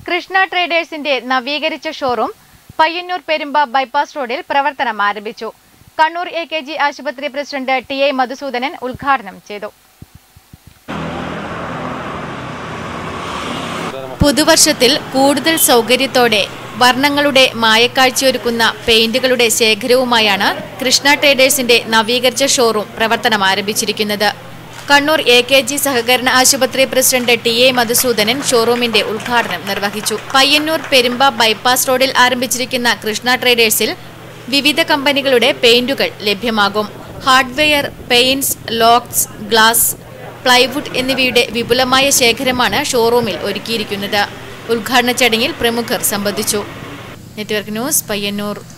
കൃഷ്ണ ട്രേഡേഴ്സിന്റെ നവീകരിച്ച showroom Payyanur Perumba bypass റോഡിൽ പ്രവർത്തനം ആരംഭിച്ചു കണ്ണൂർ എ കെ ജി ആശുപത്രി പ്രസിഡന്റ് ടി എ മധുസൂദനൻ ഉദ്ഘാടനം ചെയ്തു പുതുവർഷത്തിൽ കൂടുതൽ സൗകര്യത്തോടെ വർണ്ണങ്ങളുടെ മായക്കാഴ്ചയൊരുക്കുന്ന പെയിന്റുകളുടെ ശേഖരവുമായാണ് കൃഷ്ണ ട്രേഡേഴ്സിന്റെ നവീകരിച്ച ഷോറൂം പ്രവർത്തനം ആരംഭിച്ചിരിക്കുന്നത് കണ്ണൂർ എ കെ ജി സഹകരണ ആശുപത്രി പ്രസിഡന്റ് ടി എ മധുസൂദനൻ ഷോറൂമിന്റെ ഉദ്ഘാടനം നിർവഹിച്ചു പയ്യന്നൂർ പെരുമ്പ ബൈപ്പാസ് റോഡിൽ ആരംഭിച്ചിരിക്കുന്ന കൃഷ്ണ ട്രേഡേഴ്സിൽ വിവിധ കമ്പനികളുടെ പെയിന്റുകൾ ലഭ്യമാകും hardware paints locks glass plywood എന്നിവയുടെ വിപുലമായ ശേഖരമാണ് ഷോറൂമിൽ ഒരുക്കിയിരിക്കുന്നത് ഉദ്ഘാടന ചടങ്ങിൽ പ്രമുഖർ സംബന്ധിച്ചു നെറ്റ്വർക്ക് ന്യൂസ് പയ്യന്നൂർ